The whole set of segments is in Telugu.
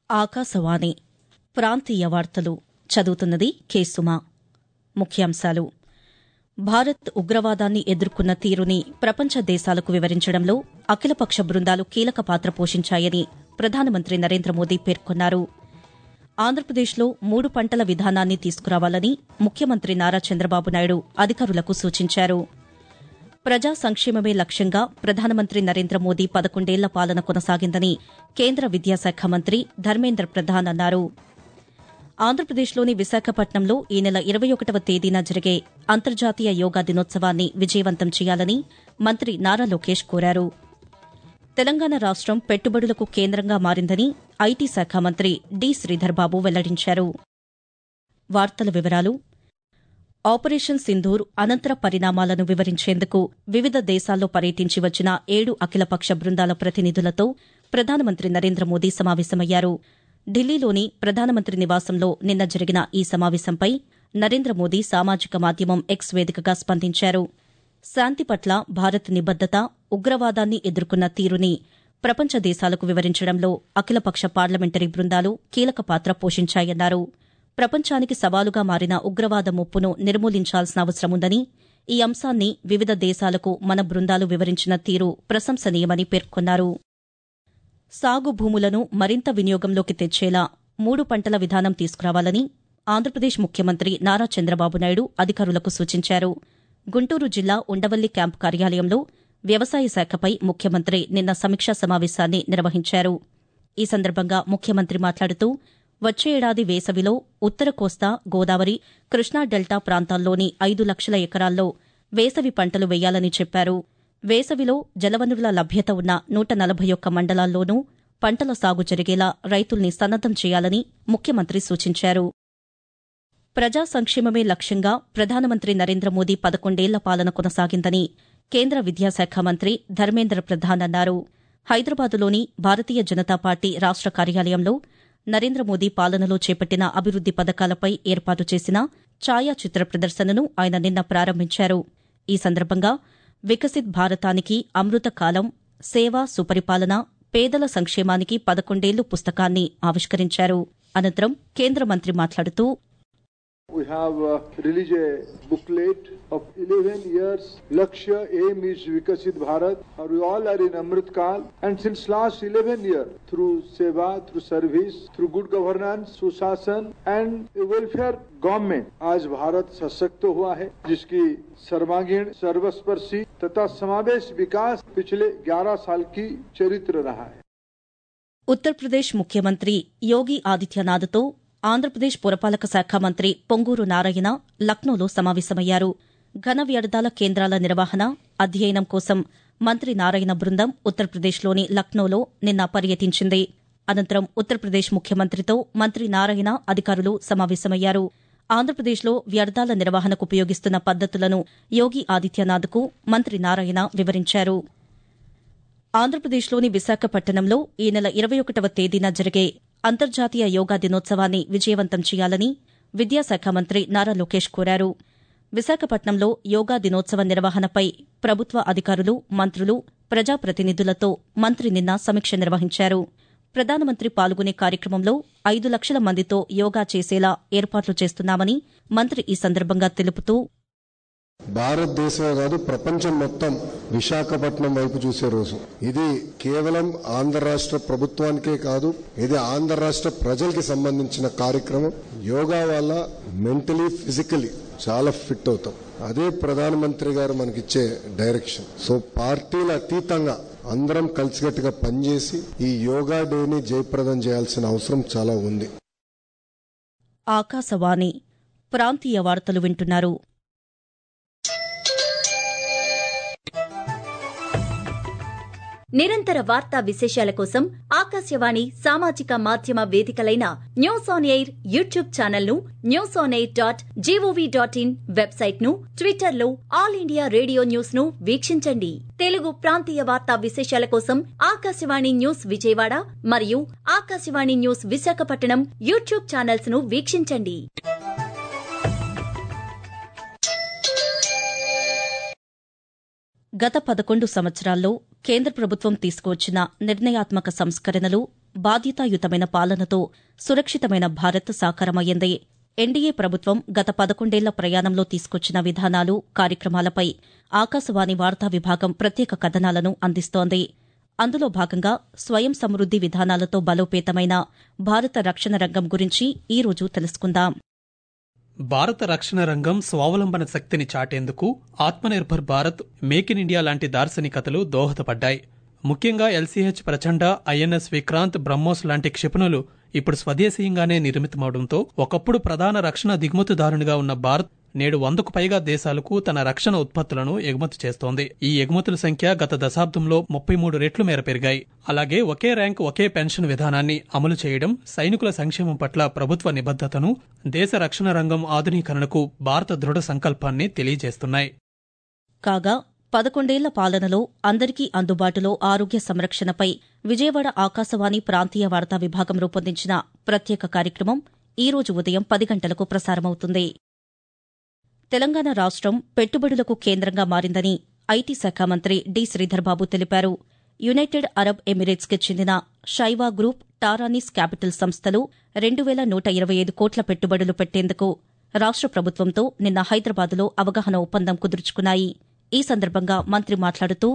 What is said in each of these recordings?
ఆకాశవాణి ప్రాంతీయ వార్తలు చదువుతున్నది కేసుమా ముఖ్యాంశాలు భారత్ ఉగ్రవాదాన్ని ఎదుర్కొన్న తీరుని ప్రపంచ దేశాలకు వివరించడంలో అఖిలపక్ష బృందాలు కీలక పాత్ర పోషించాయని ప్రధానమంత్రి నరేంద్ర మోదీ పేర్కొన్నారు ఆంధ్రప్రదేశ్లో మూడు పంటల విధానాన్ని తీసుకురావాలని ముఖ్యమంత్రి నారా చంద్రబాబు నాయుడు అధికారులకు సూచించారు ప్రజా సంక్షేమమే లక్ష్యంగా ప్రధానమంత్రి నరేంద్ర మోదీ పదకొండేళ్ల పాలన కొనసాగిందని కేంద్ర విద్యాశాఖ మంత్రి ధర్మేంద్ర ప్రధాన్ అన్నారు ఆంధ్రప్రదేశ్లోని విశాఖపట్నంలో ఈ నెల ఇరవై ఒకటవ తేదీన జరిగే అంతర్జాతీయ యోగా దినోత్సవాన్ని విజయవంతం చేయాలని మంత్రి నారా లోకేష్ కోరారు తెలంగాణ రాష్టం పెట్టుబడులకు కేంద్రంగా మారిందని ఐటీ శాఖ మంత్రి డి శ్రీధర్బాబు వెల్లడించారు వార్తల వివరాలు ఆపరేషన్ సింధూర్ అనంతర పరిణామాలను వివరించేందుకు వివిధ దేశాల్లో పర్యటించి వచ్చిన ఏడు అఖిలపక్ష బృందాల ప్రతినిధులతో ప్రధానమంత్రి నరేంద్ర మోదీ సమావేశమయ్యారు ఢిల్లీలోని ప్రధానమంత్రి నివాసంలో నిన్న జరిగిన ఈ సమావేశంపై నరేంద్ర మోదీ సామాజిక మాధ్యమం ఎక్స్ వేదికగా స్పందించారు శాంతి పట్ల భారత్ నిబద్దత ఉగ్రవాదాన్ని ఎదుర్కొన్న తీరుని ప్రపంచ దేశాలకు వివరించడంలో అఖిలపక్ష పార్లమెంటరీ బృందాలు కీలక పాత్ర పోషించాయన్నారు ప్రపంచానికి సవాలుగా మారిన ఉగ్రవాద ముప్పును నిర్మూలించాల్సిన అవసరముందని ఈ అంశాన్ని వివిధ దేశాలకు మన బృందాలు వివరించిన తీరు ప్రశంసనీయమని పేర్కొన్నారు సాగు భూములను మరింత వినియోగంలోకి తెచ్చేలా మూడు పంటల విధానం తీసుకురావాలని ఆంధ్రప్రదేశ్ ముఖ్యమంత్రి నారా చంద్రబాబు నాయుడు అధికారులకు సూచించారు గుంటూరు జిల్లా ఉండవల్లి క్యాంపు కార్యాలయంలో వ్యవసాయ శాఖపై ముఖ్యమంత్రి నిన్న సమీక్షా సమావేశాన్ని నిర్వహించారు ఈ సందర్భంగా ముఖ్యమంత్రి మాట్లాడుతూ వచ్చే ఏడాది వేసవిలో ఉత్తర కోస్తా గోదావరి కృష్ణా డెల్టా ప్రాంతాల్లోని ఐదు లక్షల ఎకరాల్లో వేసవి పంటలు వేయాలని చెప్పారు వేసవిలో జలవనరుల లభ్యత ఉన్న నూట నలభై ఒక్క మండలాల్లోనూ పంటల సాగు జరిగేలా రైతుల్ని సన్నద్దం చేయాలని ముఖ్యమంత్రి సూచించారు ప్రజా సంక్షేమమే లక్ష్యంగా ప్రధానమంత్రి నరేంద్ర మోదీ పదకొండేళ్ల పాలన కొనసాగిందని కేంద్ర విద్యాశాఖ మంత్రి ధర్మేంద్ర ప్రధాన్ అన్నారు హైదరాబాదులోని భారతీయ జనతా పార్టీ రాష్ట కార్యాలయంలో నరేంద్ర మోదీ పాలనలో చేపట్టిన అభివృద్ది పథకాలపై ఏర్పాటు చేసిన ఛాయాచిత్ర ప్రదర్శనను ఆయన నిన్న ప్రారంభించారు ఈ సందర్భంగా వికసిత్ భారతానికి అమృత కాలం సేవ సుపరిపాలన పేదల సంక్షేమానికి పదకొండేళ్లు పుస్తకాన్ని ఆవిష్కరించారు అనంతరం కేంద్ర మంత్రి మాట్లాడుతూ We have uh, released a booklet of 11 years. Lakshya aim is Vikasit Bharat. Or we all are in Amrit Kal. And since last 11 years, through seva, through service, through good governance, सुशासन and a welfare गवर्नमेंट आज भारत सशक्त हुआ है जिसकी सर्वांगीण सर्वस्पर्शी तथा समावेश विकास पिछले 11 साल की चरित्र रहा है ఉత్తరప్రదేశ్ ముఖ్యమంత్రి యోగి ఆదిత్యనాథ్తో ఆంధ్రప్రదేశ్ పురపాలక శాఖ మంత్రి పొంగూరు నారాయణ లక్నోలో సమావేశమయ్యారు ఘన వ్యర్థాల కేంద్రాల నిర్వహణ అధ్యయనం కోసం మంత్రి నారాయణ బృందం ఉత్తరప్రదేశ్లోని లక్నోలో నిన్న పర్యటించింది అనంతరం ఉత్తరప్రదేశ్ ముఖ్యమంత్రితో మంత్రి నారాయణ అధికారులు సమావేశమయ్యారు ఆంధ్రప్రదేశ్లో వ్యర్థాల నిర్వహణకు ఉపయోగిస్తున్న పద్దతులను యోగి ఆదిత్యనాథ్కు మంత్రి నారాయణ వివరించారు ఆంధ్రప్రదేశ్లోని విశాఖపట్నంలో ఈ నెల ఇరవై ఒకటవ తేదీన జరిగే అంతర్జాతీయ యోగా దినోత్సవాన్ని విజయవంతం చేయాలని విద్యాశాఖ మంత్రి నారా లోకేష్ కోరారు విశాఖపట్నంలో యోగా దినోత్సవ నిర్వహణపై ప్రభుత్వ అధికారులు మంత్రులు ప్రజాప్రతినిధులతో మంత్రి నిన్న సమీక్ష నిర్వహించారు ప్రధానమంత్రి పాల్గొనే కార్యక్రమంలో ఐదు లక్షల మందితో యోగా చేసేలా ఏర్పాట్లు చేస్తున్నామని మంత్రి ఈ సందర్భంగా తెలుపుతూ భారతదేశమే కాదు ప్రపంచం మొత్తం విశాఖపట్నం వైపు చూసే రోజు ఇది కేవలం ఆంధ్ర రాష్ట్ర ప్రభుత్వానికే కాదు ఇది ఆంధ్ర రాష్ట్ర ప్రజలకి సంబంధించిన కార్యక్రమం యోగా వల్ల మెంటలీ ఫిజికలీ చాలా ఫిట్ అవుతాం అదే ప్రధానమంత్రి గారు మనకిచ్చే డైరెక్షన్ సో పార్టీల అతీతంగా అందరం కలిసికట్టుగా పనిచేసి ఈ యోగా డేని జయప్రదం చేయాల్సిన అవసరం చాలా ఉంది ఆకాశవాణి ప్రాంతీయ వార్తలు వింటున్నారు నిరంతర వార్తా విశేషాల కోసం ఆకాశవాణి సామాజిక మాధ్యమ వేదికలైన news on air YouTube channel ను news on air dot G O V dot in website ను ట్విట్టర్ లో ఆల్ ఇండియా రేడియో న్యూస్ ను వీక్షించండి తెలుగు ప్రాంతీయ వార్తా విశేషాల కోసం ఆకాశవాణి న్యూస్ విజయవాడ మరియు Akashvani news Visakhapatnam YouTube channels ను వీక్షించండి గత పదకొండు సంవత్సరాల్లో కేంద్ర ప్రభుత్వం తీసుకువచ్చిన నిర్ణయాత్మక సంస్కరణలు బాధ్యతాయుతమైన పాలనతో సురక్షితమైన భారత్ సాకారమయ్యింది ఎన్డీఏ ప్రభుత్వం గత పదకొండేళ్ల ప్రయాణంలో తీసుకొచ్చిన విధానాలు కార్యక్రమాలపై ఆకాశవాణి వార్తా విభాగం ప్రత్యేక కథనాలను అందిస్తోంది అందులో భాగంగా స్వయం సమృద్ది విధానాలతో బలోపేతమైన భారత రక్షణ రంగం గురించి ఈ రోజు తెలుసుకుందాం భారత రక్షణ రంగం స్వావలంబన శక్తిని చాటేందుకు Atmanirbhar Bharat make in India లాంటి దార్శనికతలు దోహదపడ్డాయి ముఖ్యంగా ఎల్సీహెచ్ ప్రచండ ఐఎన్ఎస్ విక్రాంత్ బ్రహ్మోస్ లాంటి క్షిపణులు ఇప్పుడు స్వదేశీయంగానే నిర్మితమవడంతో ఒకప్పుడు ప్రధాన రక్షణ దిగుమతిదారునిగా ఉన్న భారత్ నేడు వందకు పైగా దేశాలకు తన రక్షణ ఉత్పత్తులను ఎగుమతి చేస్తోంది ఈ ఎగుమతుల సంఖ్య గత దశాబ్దంలో ముప్పై మూడు రెట్లు మేర పెరిగాయి అలాగే ఒకే ర్యాంక్ ఒకే పెన్షన్ విధానాన్ని అమలు చేయడం సైనికుల సంక్షేమం పట్ల ప్రభుత్వ నిబద్దతను దేశ రక్షణ రంగం ఆధునీకరణకు భారత దృఢ సంకల్పాన్ని తెలియజేస్తున్నాయి కాగా పదకొండేళ్ల పాలనలో అందరికీ అందుబాటులో ఆరోగ్య సంరక్షణపై విజయవాడ ఆకాశవాణి ప్రాంతీయ వార్తా విభాగం రూపొందించిన ప్రత్యేక కార్యక్రమం ఈ రోజు ఉదయం పది గంటలకు ప్రసారమవుతుంది తెలంగాణ రాష్ట్రం పెట్టుబడులకు కేంద్రంగా మారిందని ఐటీ శాఖ మంత్రి డి శ్రీధర్బాబు తెలిపారు యునైటెడ్ అరబ్ ఎమిరేట్స్కి చెందిన షైవా గ్రూప్ టారానిస్ క్యాపిటల్ సంస్థలు రెండు వేల నూట ఇరవై ఐదు కోట్ల పెట్టుబడులు పెట్టేందుకు రాష్ట్ర ప్రభుత్వంతో నిన్న హైదరాబాద్లో అవగాహన ఒప్పందం కుదుర్చుకున్నాయి ఈ సందర్భంగా మంత్రి మాట్లాడుతూ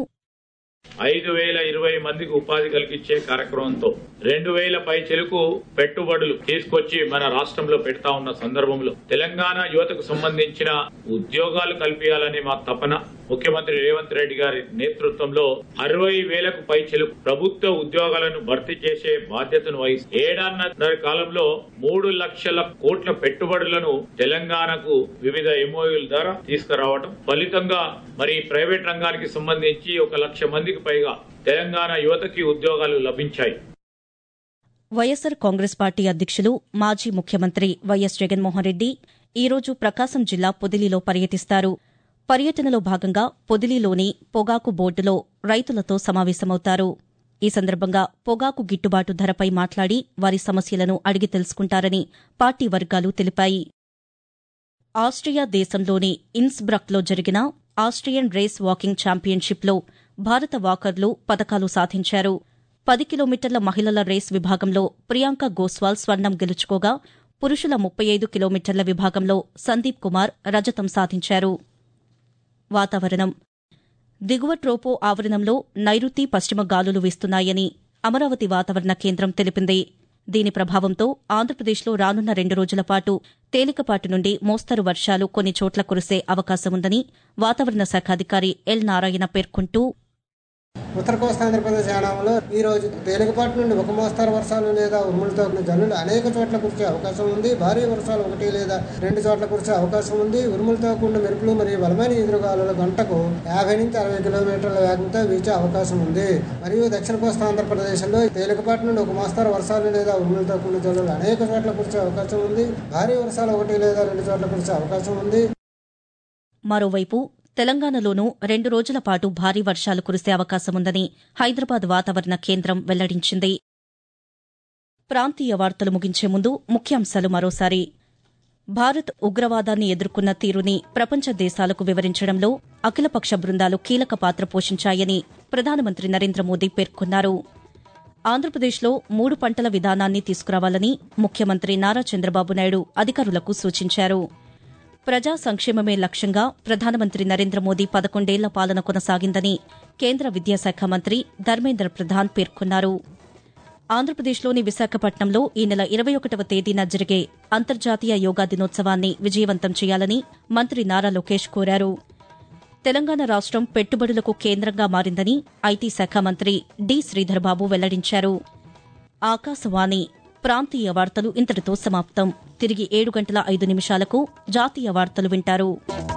ఐదు వేల ఇరవై మందికి ఉపాధి కలిగించే కార్యక్రమంతో రెండు వేల పై చెలుకు పెట్టుబడులు తీసుకొచ్చి మన రాష్ట్రంలో పెడతా ఉన్న సందర్భంలో తెలంగాణ యువతకు సంబంధించిన ఉద్యోగాలు కల్పించాలని మా తపన ముఖ్యమంత్రి రేవంత్ రెడ్డి గారి నేతృత్వంలో అరవై వేలకు పై చెలుకు ప్రభుత్వ ఉద్యోగాలను భర్తీ చేసే బాధ్యతను వహిస్తూ ఏడాన్నర కాలంలో మూడు లక్షల కోట్ల పెట్టుబడులను తెలంగాణకు వివిధ ఎంఓయూల ద్వారా తీసుకురావడం ఫలితంగా మరి ప్రైవేట్ రంగానికి సంబంధించి ఒక లక్ష మందికి పైగా తెలంగాణ యువతకి ఉద్యోగాలు లభించాయి వైఎస్సార్ కాంగ్రెస్ పార్టీ అధ్యక్షులు మాజీ ముఖ్యమంత్రి వైఎస్ జగన్మోహన్ రెడ్డి ఈ రోజు ప్రకాశం జిల్లా పొదిలిలో పర్యటిస్తారు పర్యటనలో భాగంగా పొదిలిలోని పొగాకు బోర్డులో రైతులతో సమావేశమవుతారు ఈ సందర్భంగా పొగాకు గిట్టుబాటు ధరపై మాట్లాడి వారి సమస్యలను అడిగి తెలుసుకుంటారని పార్టీ వర్గాలు తెలిపాయి ఆస్ట్రియా దేశంలోని ఇన్స్బ్రక్లో జరిగిన ఆస్ట్రియన్ రేస్ వాకింగ్ ఛాంపియన్షిప్లో భారత వాకర్లు పతకాలు సాధించారు పది కిలోమీటర్ల మహిళల రేస్ విభాగంలో ప్రియాంక గోస్వాల్ స్వర్ణం గెలుచుకోగా పురుషుల ముప్పై ఐదు కిలోమీటర్ల విభాగంలో సందీప్ కుమార్ రజతం సాధించారు వాతావరణం దిగువ ట్రోపో ఆవరణంలో నైరుతి పశ్చిమ గాలులు వీస్తున్నాయని అమరావతి వాతావరణ కేంద్రం తెలిపింది దీని ప్రభావంతో ఆంధ్రప్రదేశ్లో రానున్న రెండు రోజుల పాటు తేలికపాటి నుండి మోస్తరు వర్షాలు కొన్ని చోట్ల కురిసే అవకాశముందని వాతావరణ శాఖ అధికారి ఎల్ నారాయణ పేర్కొంటూ ఉత్తర కోస్తా ఆంధ్రప్రదేశ్ యానాంలో ఈ రోజు తేలికపాటి నుండి ఒక మోస్తరు వర్షాలు లేదా ఉరుములతో కూడిన జల్లులు అనేక చోట్ల కురిసే అవకాశం ఉంది భారీ వర్షాలు ఒకటి లేదా రెండు చోట్ల కురిసే అవకాశం ఉంది ఉరుములతో కూడిన మెరుపులు మరియు బలమైన ఎదురుగాలులు గంటకు యాభై నుంచి అరవై కిలోమీటర్ల వేగంతో వీచే అవకాశం ఉంది మరియు దక్షిణ కోస్తా ఆంధ్రప్రదేశ్లో తేలికపాటి నుండి ఒక మోస్తరు వర్షాలు లేదా ఉరుములతో కూడిన జల్లులు అనేక చోట్ల కురిసే అవకాశం ఉంది భారీ వర్షాలు ఒకటి లేదా రెండు చోట్ల కురిసే అవకాశం ఉంది మరోవైపు తెలంగాణలోనూ రెండు రోజుల పాటు భారీ వర్షాలు కురిసే అవకాశముందని హైదరాబాద్ వాతావరణ కేంద్రం వెల్లడించింది ప్రాంతీయ వార్తలు ముగించే ముందు ముఖ్యాంశాలు మరోసారి భారత్ ఉగ్రవాదాన్ని ఎదుర్కొన్న తీరుని ప్రపంచ దేశాలకు వివరించడంలో అఖిలపక్ష బృందాలు కీలక పాత్ర పోషించాయని ప్రధానమంత్రి నరేంద్ర మోదీ పేర్కొన్నారు ఆంధ్రప్రదేశ్లో మూడు పంటల విధానాన్ని తీసుకురావాలని ముఖ్యమంత్రి నారా చంద్రబాబు నాయుడు అధికారులకు సూచించారు ప్రజా సంక్షేమమే లక్ష్యంగా ప్రధానమంత్రి నరేంద్ర మోదీ పదకొండేళ్ల పాలన కొనసాగిందని కేంద్ర విద్యాశాఖ మంత్రి ధర్మేంద్ర ప్రధాన్ పేర్కొన్నారు ఆంధ్రప్రదేశ్లోని విశాఖపట్నంలో ఈ నెల ఇరవై ఒకటవ తేదీన జరిగే అంతర్జాతీయ యోగా దినోత్సవాన్ని విజయవంతం చేయాలని మంత్రి నారా లోకేష్ కోరారు తెలంగాణ రాష్ట్రం పెట్టుబడులకు కేంద్రంగా మారిందని ఐటీ శాఖ మంత్రి డి శ్రీధర్బాబు వెల్లడించారు ఆకాశవాణి ప్రాంతీయ వార్తలు ఇంతటితో సమాప్తం తిరిగి ఏడు గంటల ఐదు నిమిషాలకు జాతీయ వార్తలు వింటారు